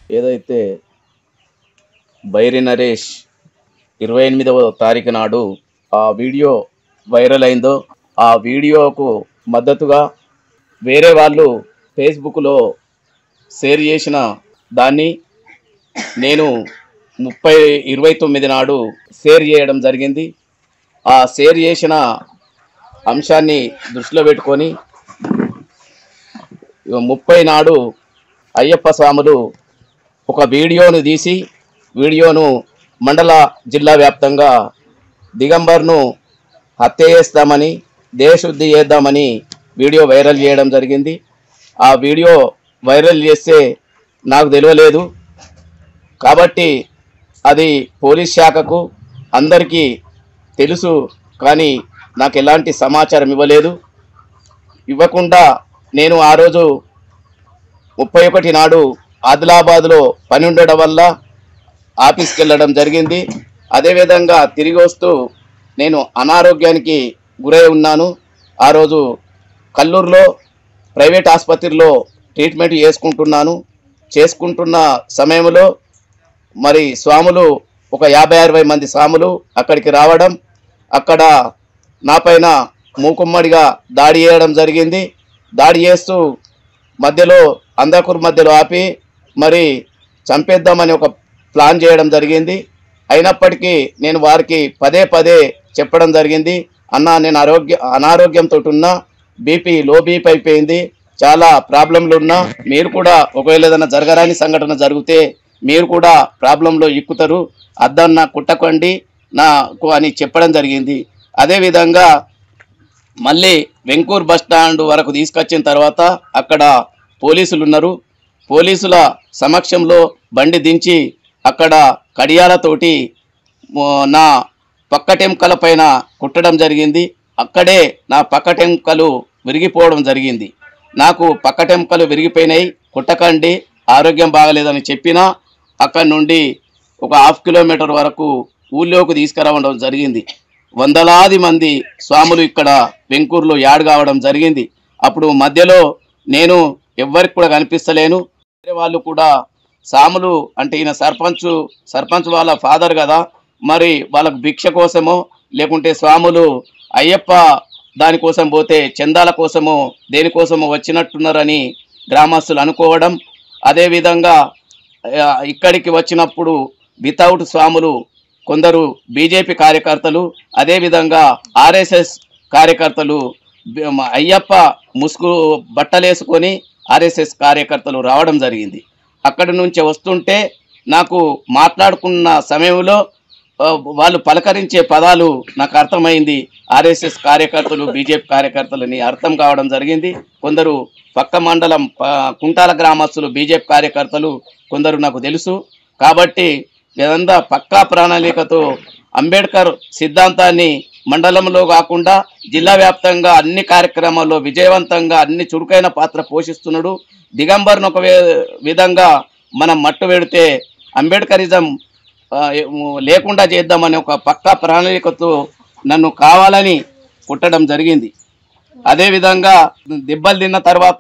ఏదైతే బైరి నరేష్ ఇరవై ఎనిమిదవ తారీఖు నాడు ఆ వీడియో వైరల్ అయిందో ఆ వీడియోకు మద్దతుగా వేరే వాళ్ళు ఫేస్బుక్లో షేర్ చేసిన దాన్ని నేను ముప్పై ఇరవై తొమ్మిది నాడు షేర్ చేయడం జరిగింది ఆ షేర్ చేసిన అంశాన్ని దృష్టిలో పెట్టుకొని ఇక ముప్పై నాడు అయ్యప్ప స్వాములు ఒక వీడియోను తీసి వీడియోను మండల జిల్లా వ్యాప్తంగా దిగంబర్ను హత్య చేస్తామని దేశశుద్ధి చేద్దామని వీడియో వైరల్ చేయడం జరిగింది ఆ వీడియో వైరల్ చేస్తే నాకు తెలియలేదు కాబట్టి అది పోలీస్ శాఖకు అందరికీ తెలుసు కానీ నాకు ఎలాంటి సమాచారం ఇవ్వలేదు ఇవ్వకుండా నేను ఆ రోజు ముప్పై ఒకటి నాడు ఆదిలాబాద్లో పని ఉండడం వల్ల ఆఫీస్కి వెళ్ళడం జరిగింది అదేవిధంగా తిరిగి వస్తూ నేను అనారోగ్యానికి గురై ఉన్నాను ఆ రోజు కల్లూరులో ప్రైవేట్ ఆసుపత్రిలో ట్రీట్మెంట్ చేసుకుంటున్నాను చేసుకుంటున్న సమయంలో మరి స్వాములు ఒక యాభై అరవై మంది స్వాములు అక్కడికి రావడం అక్కడ నా పైన మూకుమ్మడిగా దాడి చేయడం జరిగింది దాడి చేస్తూ మధ్యలో అందాకూరు మధ్యలో ఆపి మరి చంపేద్దామని ఒక ప్లాన్ చేయడం జరిగింది అయినప్పటికీ నేను వారికి పదే పదే చెప్పడం జరిగింది అన్న నేను ఆరోగ్య అనారోగ్యంతో ఉన్నా బీపీ లో బీపీ అయిపోయింది చాలా ప్రాబ్లంలు ఉన్నా మీరు కూడా ఒకవేళ ఏదైనా జరగరాని సంఘటన జరిగితే మీరు కూడా ప్రాబ్లంలో ఇక్కుతారు అద్దన్న కుట్టకండి నాకు అని చెప్పడం జరిగింది అదేవిధంగా మళ్ళీ వెంకూర్ బస్ స్టాండ్ వరకు తీసుకొచ్చిన తర్వాత అక్కడ పోలీసులు ఉన్నారు పోలీసుల సమక్షంలో బండి దించి అక్కడ కడియాలతోటి మో- నా పక్కటెంకల పైన కుట్టడం జరిగింది అక్కడే నా పక్కటెంకలు విరిగిపోవడం జరిగింది నాకు పక్కటెంకలు విరిగిపోయినాయి కుట్టకండి ఆరోగ్యం బాగలేదని చెప్పినా అక్కడి నుండి ఒక హాఫ్ కిలోమీటర్ వరకు ఊళ్ళోకి తీసుకురావడం జరిగింది వందలాది మంది స్వాములు ఇక్కడ వెంకూరులో యాడ్ కావడం జరిగింది అప్పుడు మధ్యలో నేను ఎవ్వరికి కూడా కనిపిస్తలేను వేరే వాళ్ళు కూడా సాములు అంటే ఈయన సర్పంచ్ సర్పంచ్ వాళ్ళ ఫాదర్ కదా మరి వాళ్ళకు భిక్ష కోసమో లేకుంటే స్వాములు అయ్యప్ప దానికోసం పోతే చందాల కోసమో దేనికోసమో వచ్చినట్టున్నారని గ్రామస్తులు అనుకోవడం అదేవిధంగా ఆ, ఇక్కడికి వచ్చినప్పుడు వితౌట్ స్వాములు కొందరు బీజేపీ కార్యకర్తలు అదేవిధంగా ఆర్ఎస్ఎస్ కార్యకర్తలు బి- మ- అయ్యప్ప ముసుగు బట్టలేసుకొని ఆర్ఎస్ఎస్ కార్యకర్తలు రావడం జరిగింది అక్కడి నుంచి వస్తుంటే నాకు మాట్లాడుకున్న సమయంలో ఆ, వాళ్ళు పలకరించే పదాలు నాకు అర్థమైంది ఆర్ఎస్ఎస్ కార్యకర్తలు బీజేపీ కార్యకర్తలని అర్థం కావడం జరిగింది కొందరు పక్క మండలం ప- కుంటాల గ్రామస్తులు బీజేపీ కార్యకర్తలు కొందరు నాకు తెలుసు కాబట్టి ఇదంతా పక్కా ప్రణాళికతో అంబేద్కర్ సిద్ధాంతాన్ని మండలంలో కాకుండా జిల్లా వ్యాప్తంగా అన్ని కార్యక్రమాల్లో విజయవంతంగా అన్ని చురుకైన పాత్ర పోషిస్తున్నాడు దిగంబర్ను ఒక వే- విధంగా మనం మట్టు పెడితే అంబేద్కరిజం ఆ, ఏ- లేకుండా చేద్దామని ఒక పక్కా ప్రణాళికతో నన్ను కావాలని కుట్టడం జరిగింది అదేవిధంగా దెబ్బలు తిన్న తర్వాత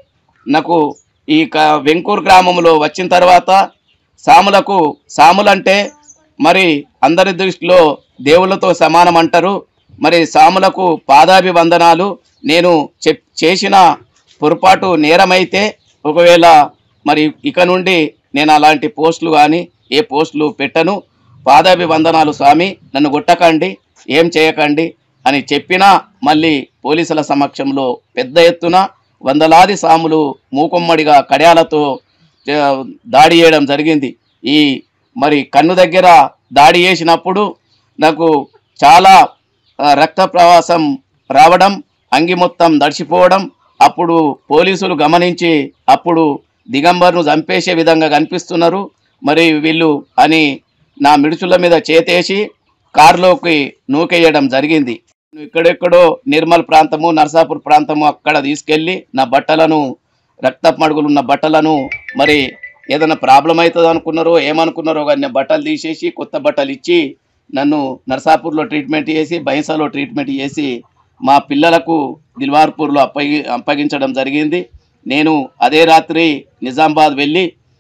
నాకు ఈ క- వెంకూరు గ్రామంలో వచ్చిన తర్వాత సాములకు సాములంటే మరి అందరి దృష్టిలో దేవుళ్ళతో సమానం అంటారు మరి సాములకు పాదాభివందనాలు నేను చెప్ చేసిన పొరపాటు నేరమైతే ఒకవేళ మరి ఇక నుండి నేను అలాంటి పోస్టులు కానీ ఏ పోస్టులు పెట్టను పాదాభివందనాలు స్వామి నన్ను కొట్టకండి ఏం చేయకండి అని చెప్పినా మళ్ళీ పోలీసుల సమక్షంలో పెద్ద ఎత్తున వందలాది సాములు మూకుమ్మడిగా కడియాలతో ఆ, దాడి చేయడం జరిగింది ఈ మరి కన్ను దగ్గర దాడి చేసినప్పుడు నాకు చాలా ఆ, రక్త ప్రవాసం రావడం అంగి మొత్తం దడిచిపోవడం అప్పుడు పోలీసులు గమనించి అప్పుడు దిగంబర్ను చంపేసే విధంగా కనిపిస్తున్నారు మరి వీళ్ళు అని నా మిడుచుల మీద చేతేసి కారులోకి నూకేయడం జరిగింది ఇక్కడెక్కడో నిర్మల్ ప్రాంతము నర్సాపూర్ ప్రాంతము అక్కడ తీసుకెళ్ళి నా బట్టలను రక్తపు మడుగులు ఉన్న బట్టలను మరి ఏదైనా ప్రాబ్లం అవుతుంది అనుకున్నారో ఏమనుకున్నారో కానీ నా బట్టలు తీసేసి కొత్త బట్టలు ఇచ్చి నన్ను నర్సాపూర్లో ట్రీట్మెంట్ చేసి బైంసాలో ట్రీట్మెంట్ చేసి మా పిల్లలకు దిల్వార్పూర్లో అప్పగి అప్పగించడం జరిగింది నేను అదే రాత్రి నిజామాబాద్ వెళ్ళి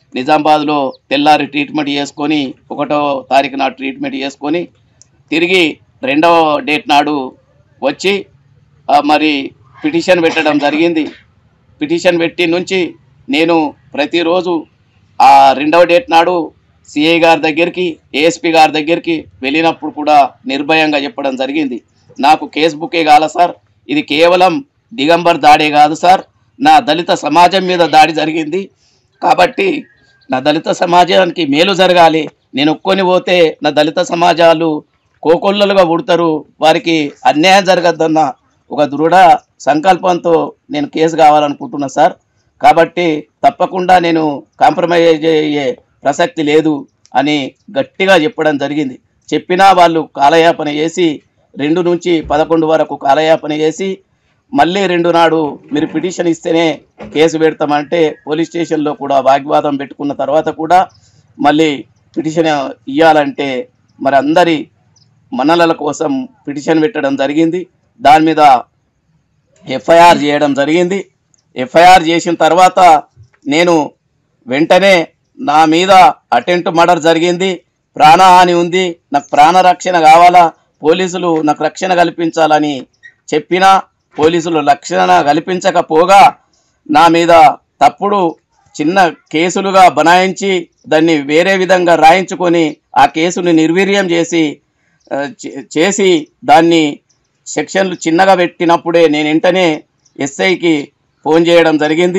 నిజామాబాద్లో తెల్లారి ట్రీట్మెంట్ చేసుకొని ఒకటో తారీఖు నాడు ట్రీట్మెంట్ చేసుకొని తిరిగి రెండవ డేట్ నాడు వచ్చి ఆ, మరి పిటిషన్ పెట్టడం జరిగింది పిటిషన్ పెట్టి నుంచి నేను ప్రతిరోజు ఆ రెండవ డేట్ నాడు సిఐ గారి దగ్గరికి ఏఎస్పి గారి దగ్గరికి వెళ్ళినప్పుడు కూడా నిర్భయంగా చెప్పడం జరిగింది నాకు కేసు బుకే కాల సార్ ఇది కేవలం దిగంబర్ దాడే కాదు సార్ నా దళిత సమాజం మీద దాడి జరిగింది కాబట్టి నా దళిత సమాజానికి మేలు జరగాలి నేను ఒక్కొని పోతే నా దళిత సమాజాలు కోకొల్లలుగా పుడతారు వారికి అన్యాయం జరగద్దన్న ఒక దృఢ సంకల్పంతో నేను కేసు కావాలనుకుంటున్నా సార్ కాబట్టి తప్పకుండా నేను కాంప్రమైజ్ అయ్యే ప్రసక్తి లేదు అని గట్టిగా చెప్పడం జరిగింది చెప్పినా వాళ్ళు కాలయాపన చేసి రెండు నుంచి పదకొండు వరకు కాలయాపన చేసి మళ్ళీ రెండు నాడు మీరు పిటిషన్ ఇస్తేనే కేసు పెడతామంటే పోలీస్ స్టేషన్లో కూడా వాగ్వాదం పెట్టుకున్న తర్వాత కూడా మళ్ళీ పిటిషన్ ఇవ్వాలంటే మరి అందరి మన్నలల కోసం పిటిషన్ పెట్టడం జరిగింది దాని మీద ఎఫ్ఐఆర్ చేయడం జరిగింది ఎఫ్ఐఆర్ చేసిన తర్వాత నేను వెంటనే నా మీద అటెంప్ట్ మర్డర్ జరిగింది ప్రాణహాని ఉంది నాకు ప్రాణ రక్షణ కావాలా పోలీసులు నాకు రక్షణ కల్పించాలని చెప్పినా పోలీసులు రక్షణ కల్పించకపోగా నా మీద తప్పుడు చిన్న కేసులుగా బనాయించి దాన్ని వేరే విధంగా రాయించుకొని ఆ కేసుని నిర్వీర్యం చేసి ఆ, చే- చేసి దాన్ని సెక్షన్లు చిన్నగా పెట్టినప్పుడే నేను వెంటనే ఎస్ఐకి ఫోన్ చేయడం జరిగింది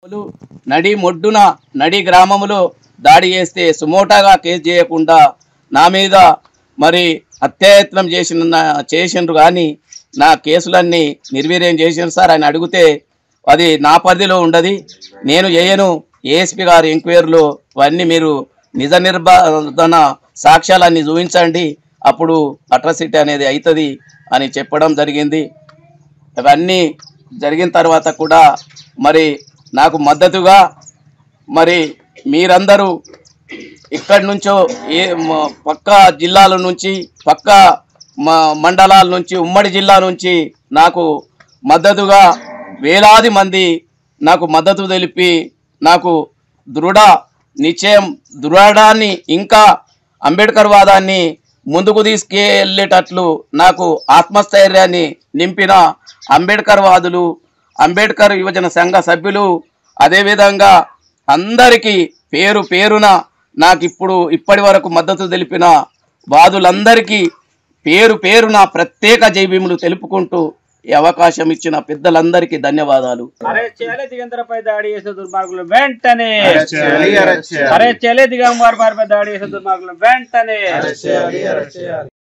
నడి మొడ్డున నడి గ్రామములో దాడి చేస్తే సుమోటాగా కేసు చేయకుండా నా మీద మరి అత్యాయత్నం చేసిన చేసిండ్రు కానీ నా కేసులన్నీ నిర్వీర్యం చేసిండ్రు సార్ అని అడిగితే అది నా పరిధిలో ఉండదు నేను చేయను ఏఎస్పి గారి ఎంక్వైరీలో అవన్నీ మీరు నిజ నిర్బాధన సాక్ష్యాలన్నీ చూపించండి అప్పుడు అట్రాసిటీ అనేది అవుతుంది అని చెప్పడం జరిగింది ఇవన్నీ జరిగిన తర్వాత కూడా మరి నాకు మద్దతుగా మరి మీరందరూ ఇక్కడి నుంచో ఏ మ- పక్క జిల్లాల నుంచి పక్క మ- మండలాల నుంచి ఉమ్మడి జిల్లా నుంచి నాకు మద్దతుగా వేలాది మంది నాకు మద్దతు తెలిపి నాకు దృఢ నిశ్చయం దృఢాన్ని ఇంకా అంబేద్కర్ వాదాన్ని ముందుకు తీసుకెళ్ళేటట్లు నాకు ఆత్మస్థైర్యాన్ని నింపిన అంబేద్కర్ వాదులు అంబేద్కర్ యువజన సంఘ సభ్యులు అదేవిధంగా అందరికీ పేరు పేరున నాకు ఇప్పుడు ఇప్పటి వరకు మద్దతు తెలిపిన వాదులందరికీ పేరు పేరున ప్రత్యేక జైభీములు తెలుపుకుంటూ ఈ అవకాశం ఇచ్చిన పెద్దలందరికీ ధన్యవాదాలు అరెస్ట్ చేయాలి దిగంధరపై దాడి చేసే దుర్మార్గులు వెంటనే అరెస్ట్ చేయాలి, అరెస్ట్ చేయాలి. అరెస్ట్ చేయాలి దిగంబర్ వారిపై దాడి చేసే దుర్మార్గులు వెంటనే